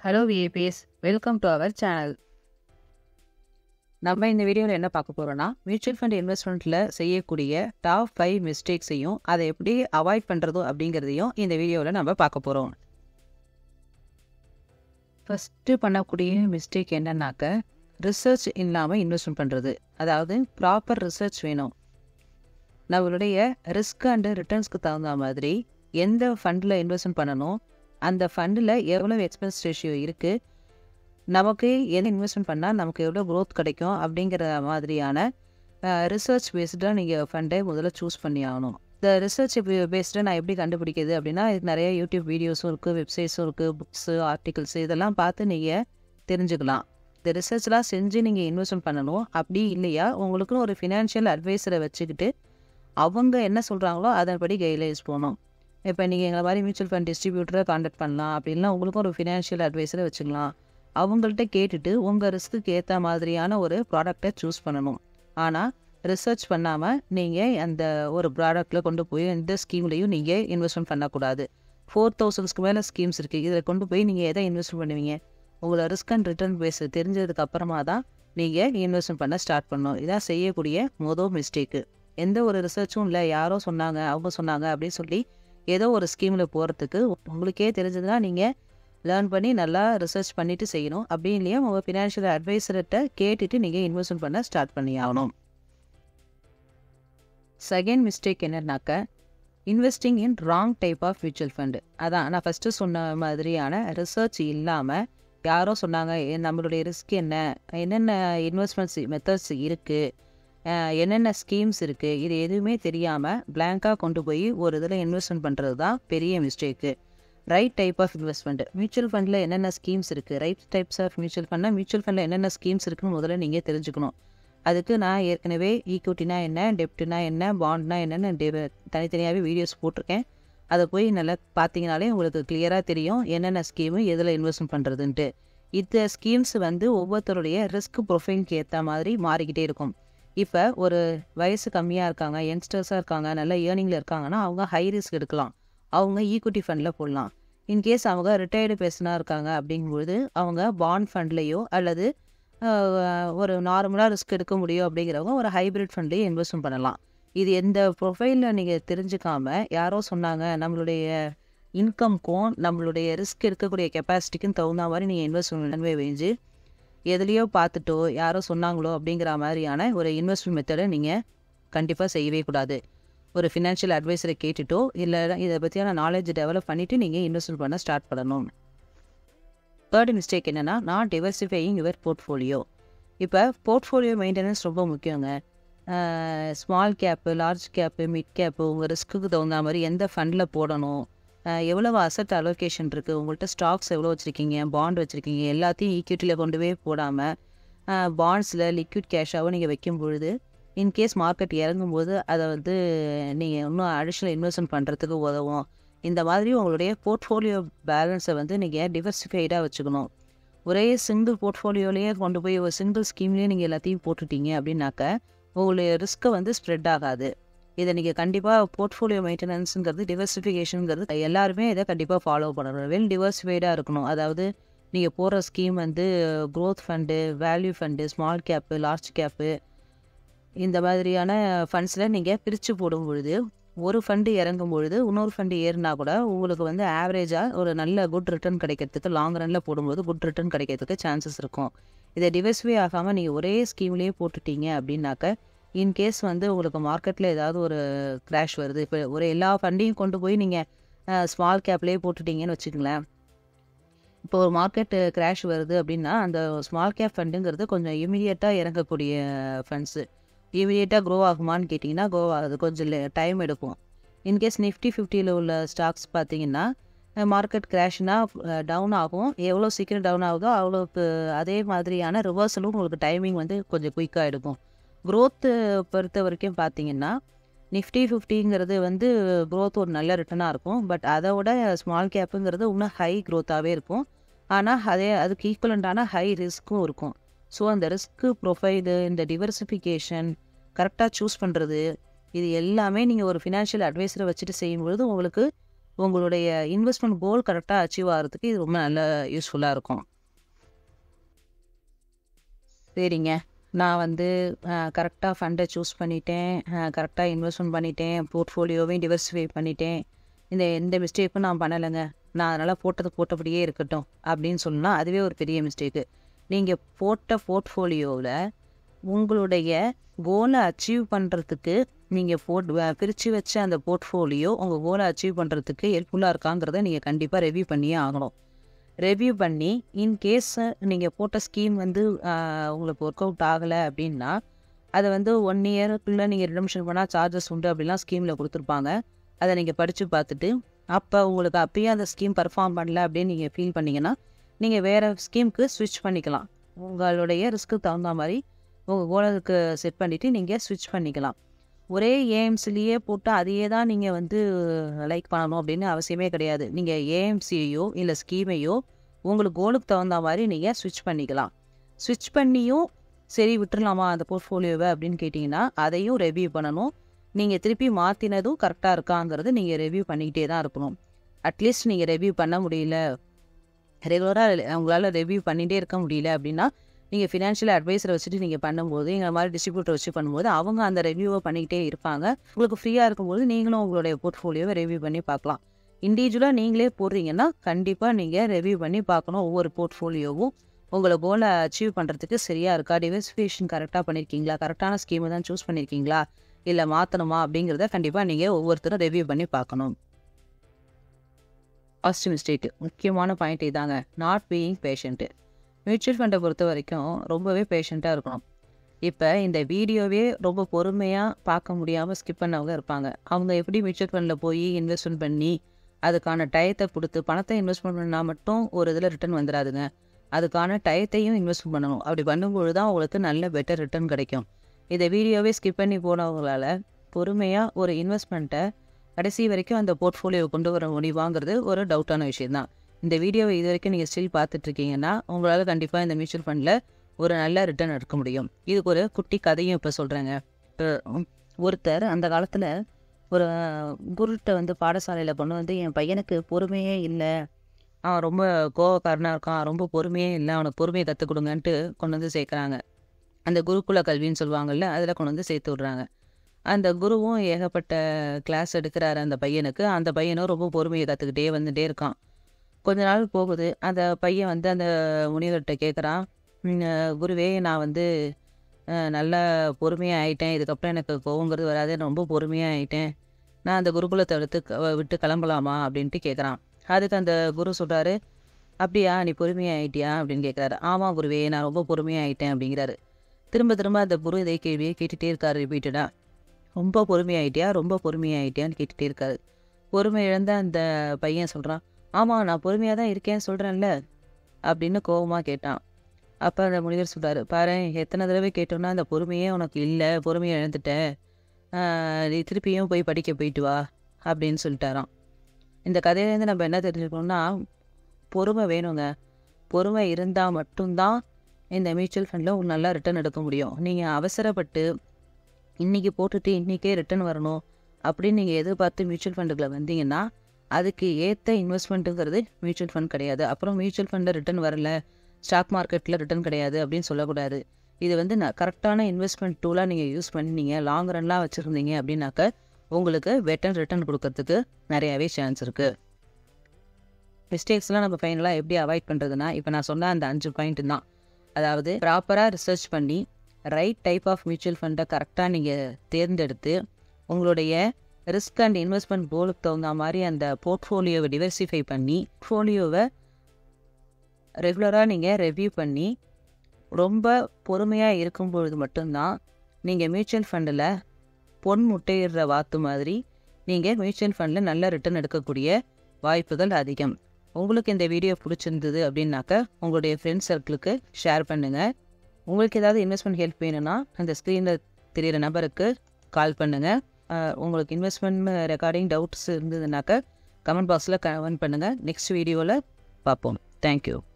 hello VAPS welcome to our channel நம்ம இந்த வீடியோவில் என்ன பார்க்க போகிறோன்னா மியூச்சுவல் ஃபண்ட் இன்வெஸ்ட்மெண்ட்டில் செய்யக்கூடிய டாப் ஃபைவ் மிஸ்டேக்ஸையும் அதை எப்படி அவாய்ட் பண்ணுறதும் அப்படிங்கிறதையும் இந்த வீடியோவில் நம்ம பார்க்க போகிறோம் ஃபஸ்ட்டு பண்ணக்கூடிய மிஸ்டேக் என்னன்னாக்க ரிசர்ச் இல்லாமல் இன்வெஸ்ட்மெண்ட் பண்ணுறது அதாவது ப்ராப்பர் ரிசர்ச் வேணும் நம்மளுடைய ரிஸ்க் அண்டு ரிட்டர்ன்ஸ்க்கு தகுந்த மாதிரி எந்த ஃபண்டில் இன்வெஸ்ட்மெண்ட் பண்ணணும் அந்த ஃபண்டில் எவ்வளோ எக்ஸ்பென்ஸ் ரேஷியோ இருக்குது நமக்கு எது இன்வெஸ்ட்மெண்ட் பண்ணால் நமக்கு எவ்வளோ க்ரோத் கிடைக்கும் அப்படிங்கிற மாதிரியான ரிசர்ச் பேஸ்டாக நீங்கள் ஃபண்டை முதல்ல சூஸ் பண்ணி ஆகணும் இந்த ரிசர்ச் பேஸ்டாக நான் எப்படி கண்டுபிடிக்கிறது அப்படின்னா இதுக்கு நிறைய யூடியூப் வீடியோஸும் இருக்குது வெப்சைட்ஸும் இருக்குது புக்ஸு ஆர்டிகல்ஸு இதெல்லாம் பார்த்து நீங்கள் தெரிஞ்சுக்கலாம் இந்த ரிசர்ச்லாம் செஞ்சு நீங்கள் இன்வெஸ்ட்மெண்ட் பண்ணணும் அப்படி இல்லையா உங்களுக்குன்னு ஒரு ஃபினான்ஷியல் அட்வைஸரை வச்சுக்கிட்டு அவங்க என்ன சொல்கிறாங்களோ அதன்படி கைட்லைன்ஸ் போகணும் இப்போ நீங்கள் எங்களை மாதிரி மியூச்சுவல் ஃபண்ட் டிஸ்ட்ரிபியூட்டரை காண்டாக்ட் பண்ணலாம் அப்படின்னா உங்களுக்கும் ஒரு ஃபினான்ஷியல் அட்வைஸரை வச்சுக்கலாம் அவங்கள்ட்ட கேட்டுட்டு உங்கள் ரிஸ்க்கு ஏற்ற மாதிரியான ஒரு ப்ராடக்டை சூஸ் பண்ணணும் ஆனால் ரிசர்ச் பண்ணாமல் நீங்கள் அந்த ஒரு ப்ராடக்ட்டில் கொண்டு போய் எந்த ஸ்கீம்லேயும் நீங்கள் இன்வெஸ்ட்மெண்ட் பண்ணக்கூடாது ஃபோர் தௌசண்ட்ஸ்க்கு மேலே ஸ்கீம்ஸ் இருக்குது இதில் கொண்டு போய் நீங்கள் எதை இன்வெஸ்ட்மெண்ட் பண்ணுவீங்க உங்களை ரிஸ்க் அண்ட் ரிட்டர்ன் பேஸ் தெரிஞ்சதுக்கு அப்புறமா தான் நீங்கள் இன்வெஸ்ட்மெண்ட் பண்ண ஸ்டார்ட் பண்ணணும் இதான் செய்யக்கூடிய மொதல் மிஸ்டேக்கு எந்த ஒரு ரிசர்ச்சும் இல்லை யாரோ சொன்னாங்க அவங்க சொன்னாங்க அப்படின்னு சொல்லி ஏதோ ஒரு ஸ்கீமில் போகிறதுக்கு உங்களுக்கே தெரிஞ்சதுன்னா நீங்கள் லேர்ன் பண்ணி நல்லா ரிசர்ச் பண்ணிவிட்டு செய்யணும் அப்படி இல்லையா உங்கள் ஃபினான்ஷியல் அட்வைசர்கிட்ட கேட்டுட்டு நீங்கள் இன்வெஸ்ட்மெண்ட் பண்ண ஸ்டார்ட் பண்ணி ஆகணும் செகண்ட் மிஸ்டேக் என்னன்னாக்க investing in wrong type of mutual fund அதான் நான் ஃபஸ்ட்டு சொன்ன மாதிரியான ரிசர்ச் இல்லாமல் யாரோ சொன்னாங்க நம்மளுடைய ரிஸ்க் என்ன என்னென்ன இன்வெஸ்ட்மெண்ட்ஸ் மெத்தட்ஸ் இருக்குது என்னென்ன ஸ்கீம்ஸ் இருக்குது இது எதுவுமே தெரியாமல் பிளாங்காக கொண்டு போய் ஒரு இதில் இன்வெஸ்ட்மெண்ட் பண்ணுறது தான் பெரிய mistake right type of investment mutual ஃபண்டில் என்னென்ன ஸ்கீம்ஸ் இருக்குது ரைட் டைப்ஸ் ஆஃப் மியூச்சுவல் ஃபண்டில் மியூச்சுவல் ஃபண்டில் என்னென்ன ஸ்கீம்ஸ் இருக்குன்னு முதல்ல நீங்கள் தெரிஞ்சுக்கணும் அதுக்கு நான் ஏற்கனவே ஈக்விட்டினா என்ன டெப்ட்னா என்ன பாண்ட்னா என்னென்னு தனித்தனியாகவே வீடியோஸ் போட்டிருக்கேன் அதை போய் நல்லா பார்த்தீங்கனாலே உங்களுக்கு கிளியராக தெரியும் என்னென்ன ஸ்கீமு எதில் இன்வெஸ்ட்மெண்ட் பண்ணுறதுன்ட்டு இந்த ஸ்கீம்ஸ் வந்து ஒவ்வொருத்தருடைய ரிஸ்க் ப்ரொஃபைலுக்கு ஏற்ற மாதிரி மாறிக்கிட்டே இருக்கும் இப்போ ஒரு வயசு கம்மியாக இருக்காங்க யங்ஸ்டர்ஸாக இருக்காங்க நல்ல ஏர்னிங்கில் இருக்காங்கன்னா அவங்க ஹை ரிஸ்க் எடுக்கலாம் அவங்க ஈக்விட்டி ஃபண்டில் போடலாம் இன்கேஸ் அவங்க ரிட்டையர்டு பேர்சனாக இருக்காங்க அப்படிங்கும்போது அவங்க பாண்ட் ஃபண்ட்லேயோ அல்லது ஒரு நார்மலாக ரிஸ்க் எடுக்க முடியும் அப்படிங்கிறவங்க ஒரு ஹைப்ரிட் ஃபண்ட்லேயே இன்வெஸ்ட்மெண்ட் பண்ணலாம் இது எந்த ப்ரொஃபைலில் நீங்கள் தெரிஞ்சுக்காம யாரோ சொன்னாங்க நம்மளுடைய இன்கம்க்கும் நம்மளுடைய ரிஸ்க் எடுக்கக்கூடிய கெப்பாசிட்டிக்கும் தகுந்த மாதிரி நீங்கள் இன்வெஸ்ட்மெண்ட் பண்ணவே வேஞ்சு எதுலேயோ பார்த்துட்டோ யாரோ சொன்னாங்களோ அப்படிங்கிற மாதிரியான ஒரு இன்வெஸ்ட்மெண்ட் மெத்தடை நீங்கள் கண்டிப்பாக செய்யவே கூடாது ஒரு ஃபினான்ஷியல் அட்வைஸரை கேட்டுட்டோ இல்லை இதை பற்றியான நாலேஜ் டெவலப் பண்ணிவிட்டு நீங்கள் இன்வெஸ்ட்மெண்ட் பண்ண ஸ்டார்ட் பண்ணணும் தேர்ட் மிஸ்டேக் என்னென்னா நான் டிவர்சிஃபையிங் யுவர் போர்ட்ஃபோலியோ இப்போ போர்ட்ஃபோலியோ மெயின்டெனன்ஸ் ரொம்ப முக்கியங்க small cap large cap mid cap உங்கள் ரிஸ்க்குக்கு தகுந்த மாதிரி எந்த ஃபண்டில் போடணும் எவ்வளவு அசட் அலோகேஷன் இருக்குது உங்கள்கிட்ட ஸ்டாக்ஸ் எவ்வளோ வச்சுருக்கீங்க பாண்ட் வச்சுருக்கீங்க எல்லாத்தையும் ஈக்விட்டியில் கொண்டு போய் போடாமல் பாண்ட்ஸில் லிக்விட் கேஷாகவும் நீங்கள் வைக்கும் பொழுது இன்கேஸ் மார்க்கெட் இறங்கும்போது அதை வந்து நீங்கள் இன்னும் அடிஷ்னல் இன்வெஸ்ட்மெண்ட் பண்ணுறதுக்கு உதவும் இந்த மாதிரி உங்களுடைய போர்ட்ஃபோலியோ பேலன்ஸை வந்து நீங்கள் டிவர்சிஃபைடாக வச்சுக்கணும் ஒரே சிங்கிள் போர்ட்ஃபோலியோலேயே கொண்டு போய் ஒரு சிங்கிள் ஸ்கீம்லேயே நீங்கள் எல்லாத்தையும் போட்டுட்டீங்க அப்படின்னாக்க உங்களுடைய ரிஸ்க்கை வந்து ஸ்ப்ரெட் ஆகாது இதை நீங்கள் கண்டிப்பாக போர்ட்ஃபோலியோ மெயின்டெனன்ஸுங்கிறது டிவர்சிஃபிகேஷனுங்கிறது எல்லாருமே இதை கண்டிப்பாக ஃபாலோ பண்ணணும் வெல் டிவர்சிஃபைடாக இருக்கணும் அதாவது நீங்கள் போகிற ஸ்கீம் வந்து growth fund value fund small cap large cap இந்த மாதிரியான ஃபண்ட்ஸில் நீங்கள் பிரித்து போடும் பொழுது ஒரு ஃபண்டு இறங்கும் பொழுது இன்னொரு ஃபண்டு ஏறினா கூட உங்களுக்கு வந்து ஆவரேஜாக ஒரு நல்ல குட் ரிட்டர்ன் கிடைக்கிறதுக்கு லாங் ரனில் போடும்போது குட் ரிட்டர்ன் கிடைக்கிறதுக்கு சான்சஸ் இருக்கும் இதை டிவர்சிஃபை ஆகாமல் நீங்கள் ஒரே ஸ்கீம்லேயே போட்டுட்டீங்க அப்படின்னாக்க இன்கேஸ் வந்து உங்களுக்கு மார்க்கெட்டில் ஏதாவது ஒரு க்ராஷ் வருது இப்போ ஒரு எல்லா ஃபண்டையும் கொண்டு போய் நீங்கள் ஸ்மால் கேப்லேயே போட்டுட்டீங்கன்னு வச்சுக்கங்களேன் இப்போ ஒரு மார்க்கெட்டு க்ராஷ் வருது அப்படின்னா அந்த ஸ்மால் கேப் ஃபண்டுங்கிறது கொஞ்சம் இமீடியட்டாக இறங்கக்கூடிய ஃபண்ட்ஸு இமீடியட்டாக க்ரோ ஆகுமான்னு கேட்டிங்கன்னா க்ரோ ஆகுது கொஞ்சம் டைம் எடுக்கும் இன்கேஸ் நிஃப்டி ஃபிஃப்டியில் உள்ள ஸ்டாக்ஸ் பார்த்தீங்கன்னா மார்க்கெட் கிராஷ்னா டவுன் ஆகும் எவ்வளோ சீக்கிரம் டவுன் ஆகுதோ அவ்வளோக்கு அதே மாதிரியான ரிவர்சலும் உங்களுக்கு டைமிங் வந்து கொஞ்சம் குயிக்காக எடுக்கும் க்ரோத்து பொறுத்த வரைக்கும் பார்த்தீங்கன்னா நிஃப்டி ஃபிஃப்டிங்கிறது வந்து க்ரோத் ஒரு நல்ல ரிட்டனாக இருக்கும் பட் அதை விட ஸ்மால் கேப்புங்கிறது இன்னும் ஹை க்ரோத்தாகவே இருக்கும் ஆனால் அதே அதுக்கு ஈக்குவலண்டான ஹை ரிஸ்க்கும் இருக்கும் ஸோ அந்த ரிஸ்க்கு ப்ரொஃபைலு இந்த டிவர்சிஃபிகேஷன் கரெக்டாக சூஸ் பண்ணுறது இது எல்லாமே நீங்கள் ஒரு ஃபினான்ஷியல் அட்வைஸரை வச்சுட்டு செய்யும்பொழுது உங்களுக்கு உங்களுடைய இன்வெஸ்ட்மெண்ட் கோல் கரெக்டாக அச்சீவ் ஆகிறதுக்கு இது ரொம்ப நல்ல யூஸ்ஃபுல்லாக இருக்கும் சரிங்க நான் வந்து கரெக்டாக ஃபண்டை சூஸ் பண்ணிட்டேன் கரெக்டாக இன்வெஸ்ட்மெண்ட் பண்ணிட்டேன் போர்ட்ஃபோலியோவையும் டிவர்சிஃபை பண்ணிட்டேன் இந்த எந்த மிஸ்டேக்கும் நான் பண்ணலைங்க நான் அதனால் போட்டது போட்டபடியே இருக்கட்டும் அப்படின்னு சொன்னால் அதுவே ஒரு பெரிய மிஸ்டேக்கு நீங்கள் போட்ட போர்ட்ஃபோலியோவில் உங்களுடைய கோலை அச்சீவ் பண்ணுறதுக்கு நீங்கள் போட் பிரித்து வச்ச அந்த போர்ட்ஃபோலியோ உங்கள் கோலை அச்சீவ் பண்ணுறதுக்கு ஹெல்ப்ஃபுல்லாக இருக்காங்கிறத நீங்கள் கண்டிப்பாக ரெவ்யூ பண்ணியே ஆகணும் ரெவ்யூ பண்ணி இன்கேஸ் நீங்கள் போட்ட ஸ்கீம் வந்து உங்களுக்கு ஒர்க் அவுட் ஆகலை அப்படின்னா அதை வந்து ஒன் இயருக்குள்ளே நீங்கள் ரிடம்ஷன் பண்ணால் சார்ஜஸ் உண்டு அப்படிலாம் ஸ்கீமில் கொடுத்துருப்பாங்க அதை நீங்கள் படித்து பார்த்துட்டு அப்போ உங்களுக்கு அப்பயே அந்த ஸ்கீம் பர்ஃபார்ம் பண்ணல அப்படின்னு நீங்கள் ஃபீல் பண்ணிங்கன்னா நீங்கள் வேறு ஸ்கீமுக்கு ஸ்விட்ச் பண்ணிக்கலாம் உங்களுடைய ரிஸ்க்கு தகுந்த மாதிரி உங்கள் கோலுக்கு செட் பண்ணிவிட்டு நீங்கள் ஸ்விட்ச் பண்ணிக்கலாம் ஒரே ஏஎம்சிலேயே போட்டு அதையே தான் நீங்கள் வந்து லைக் பண்ணணும் அப்படின்னு அவசியமே கிடையாது நீங்கள் ஏஎம்சியையோ இல்லை ஸ்கீமையோ உங்களுக்கு கோலுக்கு தகுந்த மாதிரி நீங்கள் ஸ்விட்ச் பண்ணிக்கலாம் ஸ்விட்ச் பண்ணியும் சரி விட்டுறலாமா அந்த போர்ட்ஃபோலியோவை அப்படின்னு கேட்டிங்கன்னா அதையும் ரெவ்யூ பண்ணணும் நீங்கள் திருப்பி மாற்றினதும் கரெக்டாக இருக்காங்கிறது நீங்கள் ரெவ்யூ பண்ணிக்கிட்டே தான் இருக்கணும் அட்லீஸ்ட் நீங்கள் ரெவ்யூ பண்ண முடியல ரெகுலராக உங்களால் ரெவ்யூ பண்ணிகிட்டே இருக்க முடியல அப்படின்னா நீங்கள் ஃபினான்ஷியல் அட்வைஸரை வச்சுட்டு நீங்கள் பண்ணும்போது எங்கள் மாதிரி டிஸ்ட்ரிபியூட்டர் வச்சு பண்ணும்போது அவங்க அந்த ரெவ்யூவை பண்ணிக்கிட்டே இருப்பாங்க உங்களுக்கு ஃப்ரீயாக இருக்கும்போது நீங்களும் உங்களுடைய போர்ட்ஃபோலியோவை ரெவ்யூ பண்ணி பார்க்கலாம் இண்டிவிஜுவலாக நீங்களே போடுறீங்கன்னா கண்டிப்பாக நீங்கள் ரெவ்யூ பண்ணி பார்க்கணும் ஒவ்வொரு போர்ட்ஃபோலியோவும் உங்களை கோலை அச்சீவ் பண்ணுறதுக்கு சரியாக இருக்கா டிவர்சிஃபிகேஷன் கரெக்டாக பண்ணியிருக்கீங்களா கரெக்டான ஸ்கீமை தான் சூஸ் பண்ணியிருக்கீங்களா இல்லை மாற்றணுமா அப்படிங்கிறத கண்டிப்பாக நீங்கள் ஒவ்வொருத்தரும் ரெவ்யூ பண்ணி பார்க்கணும் ஃபஸ்ட் மிஸ்டேக்கு முக்கியமான பாயிண்ட் இதாங்க நாட் பீயிங் பேஷண்ட்டு மியூச்சுவல் ஃபண்டை பொறுத்த வரைக்கும் ரொம்பவே பேஷண்ட்டாக இருக்கணும் இப்போ இந்த வீடியோவே ரொம்ப பொறுமையாக பார்க்க முடியாமல் ஸ்கிப் பண்ணவங்க இருப்பாங்க அவங்க எப்படி மியூச்சுவல் ஃபண்டில் போய் இன்வெஸ்ட்மெண்ட் பண்ணி அதுக்கான டயத்தை கொடுத்து பணத்தை இன்வெஸ்ட்மெண்ட் பண்ணால் மட்டும் ஒரு இதில் ரிட்டர்ன் வந்துடாதுங்க அதுக்கான டயத்தையும் இன்வெஸ்ட் பண்ணணும் அப்படி பண்ணும்பொழுது தான் உங்களுக்கு நல்ல பெட்டர் ரிட்டர்ன் கிடைக்கும் இதை வீடியோவே ஸ்கிப் பண்ணி போனவங்களால பொறுமையாக ஒரு இன்வெஸ்ட்மெண்ட்டை கடைசி வரைக்கும் அந்த போர்ட்ஃபோலியோ கொண்டு வர முடியுமாங்கிறது ஒரு டவுட்டான விஷயம் தான் இந்த வீடியோவை இது வரைக்கும் நீங்கள் ஸ்டில் பார்த்துட்ருக்கீங்கன்னா உங்களால் கண்டிப்பாக இந்த மியூச்சுவல் ஃபண்டில் ஒரு நல்ல ரிட்டர்ன் எடுக்க முடியும் இதுக்கு ஒரு குட்டி கதையும் இப்போ சொல்கிறேங்க இப்போ ஒருத்தர் அந்த காலத்தில் ஒரு குருட்ட வந்து பாடசாலையில் கொண்டு வந்து என் பையனுக்கு பொறுமையே இல்லை அவன் ரொம்ப கோவக்காரனாக இருக்கான் ரொம்ப பொறுமையே இல்லை அவனுக்கு பொறுமையை கற்றுக் கொடுங்கன்ட்டு கொண்டு வந்து சேர்க்குறாங்க அந்த குருகுல கல்வின்னு சொல்லுவாங்கள்ல அதில் கொண்டு வந்து சேர்த்து விட்றாங்க அந்த குருவும் ஏகப்பட்ட கிளாஸ் எடுக்கிறாரு அந்த பையனுக்கு அந்த பையனும் ரொம்ப பொறுமையை கற்றுக்கிட்டே வந்துட்டே இருக்கான் கொஞ்ச நாள் போகுது அந்த பையன் வந்து அந்த முனிவர்கிட்ட கேட்குறான் குருவே நான் வந்து நல்லா பொறுமையாக ஆயிட்டேன் இதுக்கப்புறம் எனக்கு கோவங்கிறது வராது ரொம்ப பொறுமையாக ஆயிட்டேன் நான் அந்த குருகுலத்தை எடுத்து விட்டு கிளம்பலாமா அப்படின்ட்டு கேட்குறான் அதுக்கு அந்த குரு சொல்கிறாரு அப்படியா நீ பொறுமையாக ஆயிட்டியா அப்படின்னு கேட்குறாரு ஆமாம் குருவே நான் ரொம்ப பொறுமையாக ஆயிட்டேன் அப்படிங்கிறாரு திரும்ப திரும்ப அந்த குரு இதே கேள்வியை கேட்டுகிட்டே இருக்காரு ரிப்பீட்டடாக ரொம்ப பொறுமையாயிட்டியா ரொம்ப பொறுமையாயிட்டியான்னு கேட்டுகிட்டே இருக்காரு பொறுமை இழந்த அந்த பையன் சொல்கிறான் ஆமாம் நான் பொறுமையாக தான் இருக்கேன்னு சொல்கிறேன்ல அப்படின்னு கோபமாக கேட்டான் அப்போ அந்த முனிவர் சொல்கிறாரு பாரு எத்தனை தடவை கேட்டோன்னா அந்த பொறுமையே உனக்கு இல்லை பொறுமையை இழந்துட்டேன் நீ திருப்பியும் போய் படிக்க போயிட்டு வா அப்படின்னு சொல்லிட்டாராம் இந்த கதையிலேருந்து நம்ம என்ன தெரிஞ்சுக்கணும்னா பொறுமை வேணுங்க பொறுமை இருந்தால் மட்டும்தான் இந்த மியூச்சுவல் ஃபண்டில் ஒரு நல்லா ரிட்டர்ன் எடுக்க முடியும் நீங்கள் அவசரப்பட்டு இன்றைக்கி போட்டுட்டு இன்றைக்கே ரிட்டர்ன் வரணும் அப்படின்னு நீங்கள் எதிர்பார்த்து மியூச்சுவல் ஃபண்டுக்குள்ள வந்தீங்கன்னா அதுக்கு ஏற்ற இன்வெஸ்ட்மெண்ட்டுங்கிறது மியூச்சுவல் ஃபண்ட் கிடையாது அப்புறம் மியூச்சுவல் ஃபண்டில் ரிட்டர்ன் வரல ஸ்டாக் மார்க்கெட்டில் ரிட்டர்ன் கிடையாது அப்படின்னு சொல்லக்கூடாது இது வந்து நான் கரெக்டான இன்வெஸ்ட்மெண்ட் டூலாக நீங்கள் யூஸ் பண்ணீங்க லாங் ரன்லாம் வச்சுருந்தீங்க அப்படின்னாக்க உங்களுக்கு பெட்டர் ரிட்டர்ன் கொடுக்கறதுக்கு நிறையாவே சான்ஸ் இருக்குது மிஸ்டேக்ஸ்லாம் நம்ம ஃபைனலாக எப்படி அவாய்ட் பண்ணுறதுனா இப்போ நான் சொன்ன அந்த அஞ்சு பாயிண்ட் தான் அதாவது ப்ராப்பராக ரிசர்ச் பண்ணி ரைட் டைப் ஆஃப் மியூச்சுவல் ஃபண்டை கரெக்டாக நீங்கள் தேர்ந்தெடுத்து உங்களுடைய ரிஸ்க் அண்ட் இன்வெஸ்ட்மெண்ட் கோலுக்கு தகுந்த மாதிரி அந்த போர்ட்ஃபோலியோவை டிவர்சிஃபை பண்ணி போர்ட்ஃபோலியோவை ரெகுலராக நீங்கள் ரெவ்யூ பண்ணி ரொம்ப பொறுமையாக இருக்கும் பொழுது மட்டும்தான் நீங்கள் மியூச்சுவல் ஃபண்டில் பொன் முட்டையிடுற வாத்து மாதிரி நீங்கள் மியூச்சுவல் ஃபண்டில் நல்ல ரிட்டர்ன் எடுக்கக்கூடிய வாய்ப்புகள் அதிகம் உங்களுக்கு இந்த வீடியோ பிடிச்சிருந்தது அப்படின்னாக்க உங்களுடைய ஃப்ரெண்ட்ஸ் சர்க்கிளுக்கு ஷேர் பண்ணுங்கள் உங்களுக்கு ஏதாவது இன்வெஸ்ட்மெண்ட் ஹெல்ப் வேணும்னா அந்த ஸ்க்ரீனில் தெரியிற நபருக்கு கால் பண்ணுங்கள் உங்களுக்கு இன்வெஸ்ட்மெண்ட் ரெக்கார்டிங் டவுட்ஸ் இருந்ததுனாக்க கமெண்ட் பாக்ஸில் கமெண்ட் பண்ணுங்கள் நெக்ஸ்ட் வீடியோவில் பார்ப்போம் தேங்க்யூ